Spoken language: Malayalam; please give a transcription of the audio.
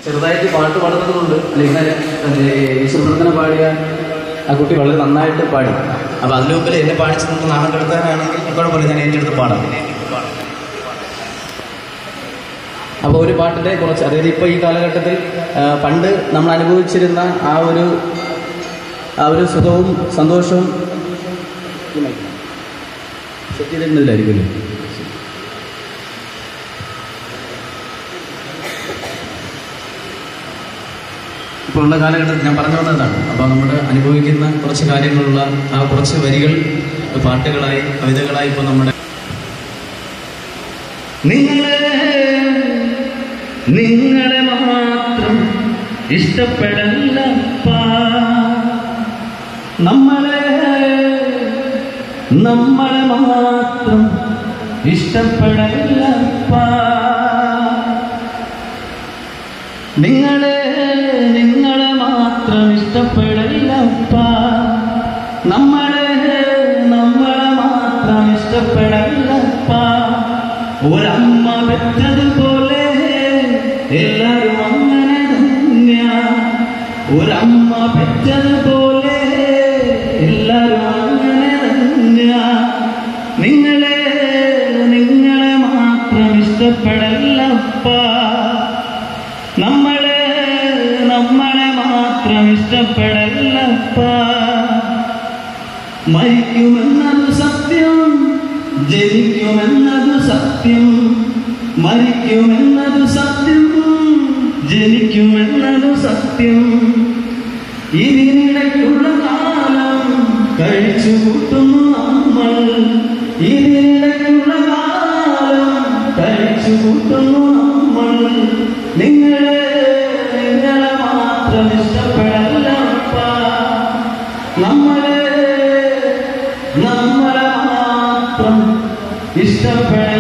ചെറുതായിട്ട് പാട്ട് പാടുന്നത് കൊണ്ട് അല്ലെങ്കിൽ ഈശ്വരപ്രദന പാടിയ ആ കുട്ടി വളരെ നന്നായിട്ട് പാടി അപ്പൊ അതിനു മുമ്പിൽ എന്നെ പാടിച്ചു നമുക്ക് നാണം കെടുത്താനാണെങ്കിൽ കുഴപ്പമില്ല ഞാൻ എൻ്റെ അടുത്ത് പാടാം അപ്പോൾ ഒരു പാട്ടിന്റെ കുറച്ച് അതായത് ഇപ്പോൾ ഈ കാലഘട്ടത്തിൽ ആ, പണ്ട് നമ്മൾ അനുഭവിച്ചിരുന്ന ആ ഒരു ആ ഒരു സുഖവും സന്തോഷവും സെറ്റ് ചെയ്തിരുന്നതിലായിരിക്കും ഇപ്പോഴുള്ള കാലഘട്ടത്തിൽ ഞാൻ പറഞ്ഞു വന്നതാണ് അപ്പോൾ നമ്മൾ അനുഭവിക്കുന്ന കുറച്ച് കാര്യങ്ങളുള്ള ആ കുറച്ച് വരികൾ പാട്ടുകളായി കവിതകളായി ഇപ്പോൾ നമ്മുടെ നിങ്ങളെ നിങ്ങളെ മാത്രം ഇഷ്ടപ്പെടല്ലപ്പ നമ്മളെ നമ്മളെ മാത്രം ഇഷ്ടപ്പെടല്ലപ്പ നിങ്ങളെ നിങ്ങളെ മാത്രം ഇഷ്ടപ്പെടല്ലപ്പ നമ്മളെ നമ്മളെ മാത്രം ഇഷ്ടപ്പെടല്ലപ്പ ഒരമ്മ പെറ്റതുപോലെ എല്ലാരും അങ്ങനെ തന്നെയാ ഒരമ്മ പെറ്റതുപോലെ എല്ലാരും അങ്ങനെ തന്നെയാ നിങ്ങളെ നിങ്ങളെ മാത്രം ഇഷ്ടപ്പെടല്ലപ്പ നമ്മളെ നമ്മളെ മാത്രം ഇഷ്ടപ്പെടല്ലപ്പ മരിക്കുമെന്നത് സത്യം ജനിക്കുമെന്നത് സത്യം മരിക്കുമെന്നത് സത്യം ജനിക്കുമെന്നത് സത്യം ഇതിനിടയ്ക്കുള്ള കാലം കഴിച്ചു കൂട്ടുന്നു നമ്മൾ ഇതിനിടയ്ക്കുള്ള കാലം കഴിച്ചു കൂട്ടുന്നു നമ്മൾ നിങ്ങളെ നിങ്ങളെ മാത്രം ഇഷ്ടപ്പെടല്ലപ്പ നമ്മളെ നമ്മളെ മാത്രം ഇഷ്ടപ്പെട